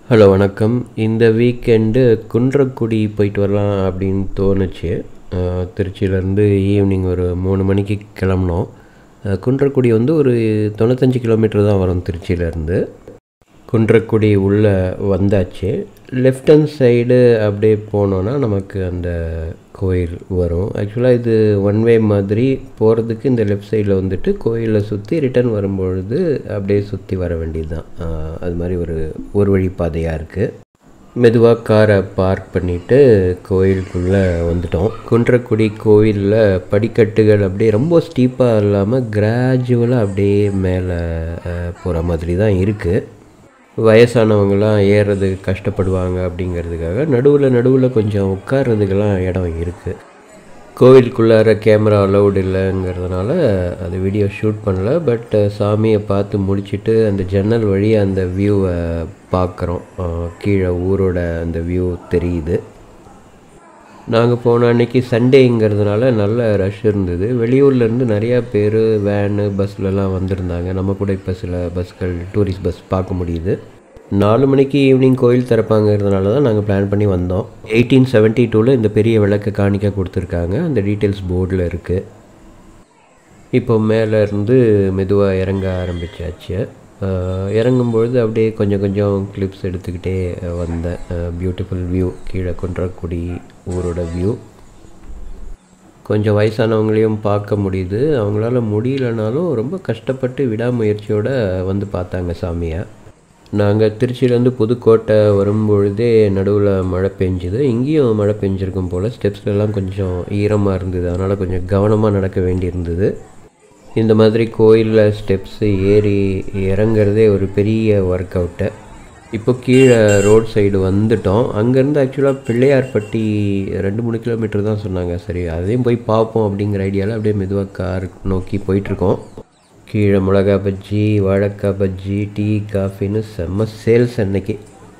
hello வணக்கம் இந்த weekend Kundrakudi போயிட்டு வரலாம் அப்படின்னு தோணுச்சு அஹ், திருச்சியிலேருந்து ஈவினிங் ஒரு மூணு மணிக்கு கிளம்புனோம் அஹ், குன்றக்குடி வந்து ஒரு தொண்ணூத்தஞ்சு கிலோமீட்டர் தான் வரும் திருச்சியிலேருந்து குன்றக்குடி உள்ளே வந்தாச்சு லெஃப்ட் ஹேண்ட் சைடு அப்படியே போனோன்னா நமக்கு அந்த கோயில் வரும் ஆக்சுவலாக இது ஒன் வே மாதிரி போகிறதுக்கு இந்த லெஃப்ட் சைடில் வந்துட்டு கோயிலை சுற்றி ரிட்டர்ன் வரும்பொழுது அப்படியே சுற்றி வர வேண்டியது தான் அது மாதிரி ஒரு ஒரு வழி பாதையாக இருக்குது மெதுவாக காரை பார்க் பண்ணிவிட்டு கோயிலுக்குள்ளே வந்துட்டோம் குன்றக்குடி கோயிலில் படிக்கட்டுகள் அப்படியே ரொம்ப ஸ்டீப்பாக இல்லாமல் கிராஜுவலாக அப்படியே மேலே போகிற மாதிரி தான் இருக்குது வயசானவங்களாம் ஏறுறது கஷ்டப்படுவாங்க அப்படிங்கிறதுக்காக நடுவில் நடுவில் கொஞ்சம் உட்கார்றதுக்கெல்லாம் இடம் இருக்குது கோவிலுக்குள்ளார கேமரா அலௌடு இல்லைங்கிறதுனால அது வீடியோ ஷூட் பண்ணல பட் சாமியை பார்த்து முடிச்சிட்டு அந்த ஜன்னல் வழி அந்த வியூவை பார்க்குறோம் கீழே ஊரோட அந்த வியூ தெரியுது நாங்கள் போன அன்னைக்கு சண்டேங்கிறதுனால நல்ல ரஷ் இருந்தது வெளியூர்லேருந்து நிறையா பேர் வேனு பஸ்லலாம் வந்திருந்தாங்க நம்ம கூட இப்போ சில பஸ்கள் டூரிஸ்ட் பஸ் பார்க்க முடியுது நாலு மணிக்கு ஈவினிங் கோயில் திறப்பாங்கிறதுனால தான் நாங்கள் பிளான் பண்ணி வந்தோம் எயிட்டீன் செவன்ட்டி டூவில் இந்த பெரிய விளக்கு காணிக்க கொடுத்துருக்காங்க அந்த டீட்டெயில்ஸ் போர்டில் இருக்குது இப்போ மேலே இருந்து மெதுவாக இறங்க ஆரம்பிச்சாச்சு அஹ் இறங்கும்பொழுது அப்படியே கொஞ்சம் கொஞ்சம் கிளிப்ஸ் எடுத்துக்கிட்டே அஹ் வந்தேன் பியூட்டிஃபுல் வியூ கீழே குன்றக்குடி ஊரோட வியூ கொஞ்சம் வயசானவங்களையும் பார்க்க முடியுது அவங்களால முடியலனாலும் ரொம்ப கஷ்டப்பட்டு விடாமுயற்சியோட வந்து பார்த்தாங்க சாமியை நாங்கள் திருச்சியிலேருந்து புதுக்கோட்டை வரும்பொழுதே நடுவில் மழை பெஞ்சுது இங்கேயும் மழை பெஞ்சிருக்கும் போல் ஸ்டெப்ஸ்லலாம் கொஞ்சம் ஈரமாக இருந்தது அதனால் கொஞ்சம் கவனமாக நடக்க வேண்டியிருந்தது இந்த மாதிரி கோயிலில் ஸ்டெப்ஸு ஏறி இறங்குறதே ஒரு பெரிய ஒர்க் அவுட்டு இப்போ கீழே ரோட் சைடு வந்துட்டோம் அங்கேருந்து ஆக்சுவலாக பிள்ளையார்பட்டி ரெண்டு மூணு கிலோமீட்டர் தான் சொன்னாங்க சரி அதையும் போய் பார்ப்போம் அப்படிங்கிற ஐடியாவில் அப்படியே மெதுவாக கார் நோக்கி போயிட்டுருக்கோம் கீழே மிளகா பஜ்ஜி வாழைக்காய் பஜ்ஜி டீ காஃபின்னு செம்ம சேல்ஸ் அன்னைக்கு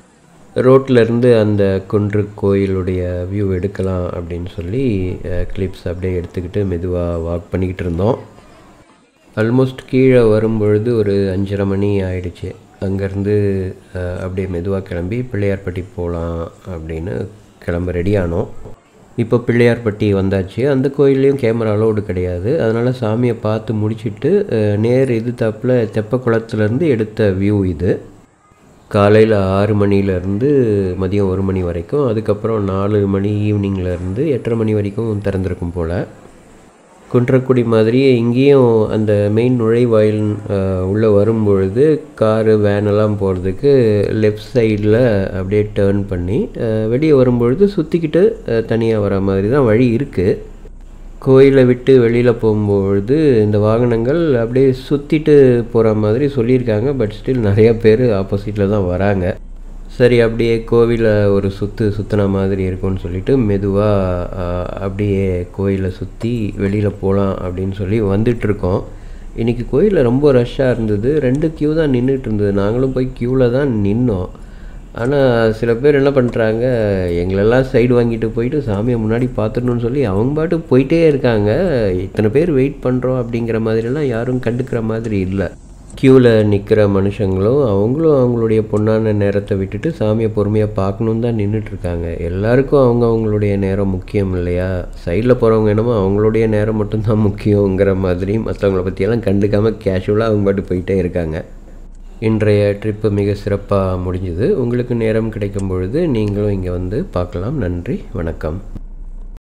ரோட்ல இருந்து அந்த குன்று கோயிலுடைய வியூ எடுக்கலாம் அப்படின்னு சொல்லி கிளிப்ஸ் அப்படியே எடுத்துக்கிட்டு மெதுவாக வாக் பண்ணிக்கிட்டு இருந்தோம் ஆல்மோஸ்ட் கீழே வரும்பொழுது ஒரு அஞ்சரை மணி ஆயிடுச்சு அங்கேருந்து அப்படியே மெதுவாக கிளம்பி பிள்ளையார்பட்டி போகலாம் அப்படின்னு கிளம்ப ரெடி ஆனோம் இப்போ பிள்ளையார்பட்டி வந்தாச்சு அந்த கோயில்லையும் கேமரா அலோடு கிடையாது அதனால் சாமியை பார்த்து முடிச்சிட்டு அஹ், நேர் எதிர்த்தாப்புல தெப்ப குளத்துலேருந்து எடுத்த வியூ இது காலையில் ஆறு மணிலேருந்து மதியம் ஒரு மணி வரைக்கும் அதுக்கப்புறம் நாலு மணி ஈவினிங்லேருந்து எட்டரை மணி வரைக்கும் திறந்திருக்கும் போல் குன்றக்குடி மாதிரியே இங்கேயும் அந்த மெயின் நுழைவாயில் உள்ளே வரும்பொழுது காரு வேனெல்லாம் போகிறதுக்கு லெஃப்ட் சைடில் அப்படியே டேர்ன் பண்ணி அஹ், வெளியே வரும்பொழுது சுற்றிக்கிட்டு தனியாக வர மாதிரி தான் வழி இருக்குது கோயிலை விட்டு வெளியில் போகும்பொழுது இந்த வாகனங்கள் அப்படியே சுற்றிட்டு போகிற மாதிரி சொல்லியிருக்காங்க பட் ஸ்டில் நிறைய பேர் ஆப்போசிட்டில் தான் வராங்க சரி அப்படியே கோவிலை ஒரு சுற்று சுற்றின மாதிரி இருக்கும்னு சொல்லிட்டு மெதுவாக அப்படியே கோயிலை சுற்றி வெளியில் போகலாம் அப்படின்னு சொல்லி வந்துட்டுருக்கோம் இன்றைக்கி கோயிலில் ரொம்ப ரஷ்ஷாக இருந்தது ரெண்டு க்யூ தான் நின்றுட்டு இருந்தது நாங்களும் போய் க்யூவில் தான் நின்னோம் ஆனால் சில பேர் என்ன பண்ணுறாங்க எங்களெல்லாம் சைடு வாங்கிட்டு போயிட்டு சாமியை முன்னாடி பார்த்துடணும்னு சொல்லி அவங்க பாட்டு போயிட்டே இருக்காங்க இத்தனை பேர் வெயிட் பண்ணுறோம் அப்படிங்கிற மாதிரிலாம் யாரும் கண்டுக்கிற மாதிரி இல்லை க்யூவில் நிற்கிற மனுஷங்களும் அவங்களும் அவங்களுடைய பொண்ணான நேரத்தை விட்டுட்டு சாமியை பொறுமையாக பார்க்கணுன்னு தான் நின்றுட்டுருக்காங்க எல்லாருக்கும் அவங்க அவங்களுடைய நேரம் முக்கியம் இல்லையா சைடில் போகிறவங்க என்னமோ அவங்களுடைய நேரம் மட்டும்தான் முக்கியங்கிற மாதிரி மற்றவங்கள பற்றியெல்லாம் கண்டுக்காமல் கேஷுவலாக அவங்க பாட்டு போயிட்டே இருக்காங்க இன்றைய ட்ரிப்பு மிக சிறப்பாக முடிஞ்சுது உங்களுக்கு நேரம் கிடைக்கும் பொழுது நீங்களும் இங்கே வந்து பார்க்கலாம் நன்றி வணக்கம்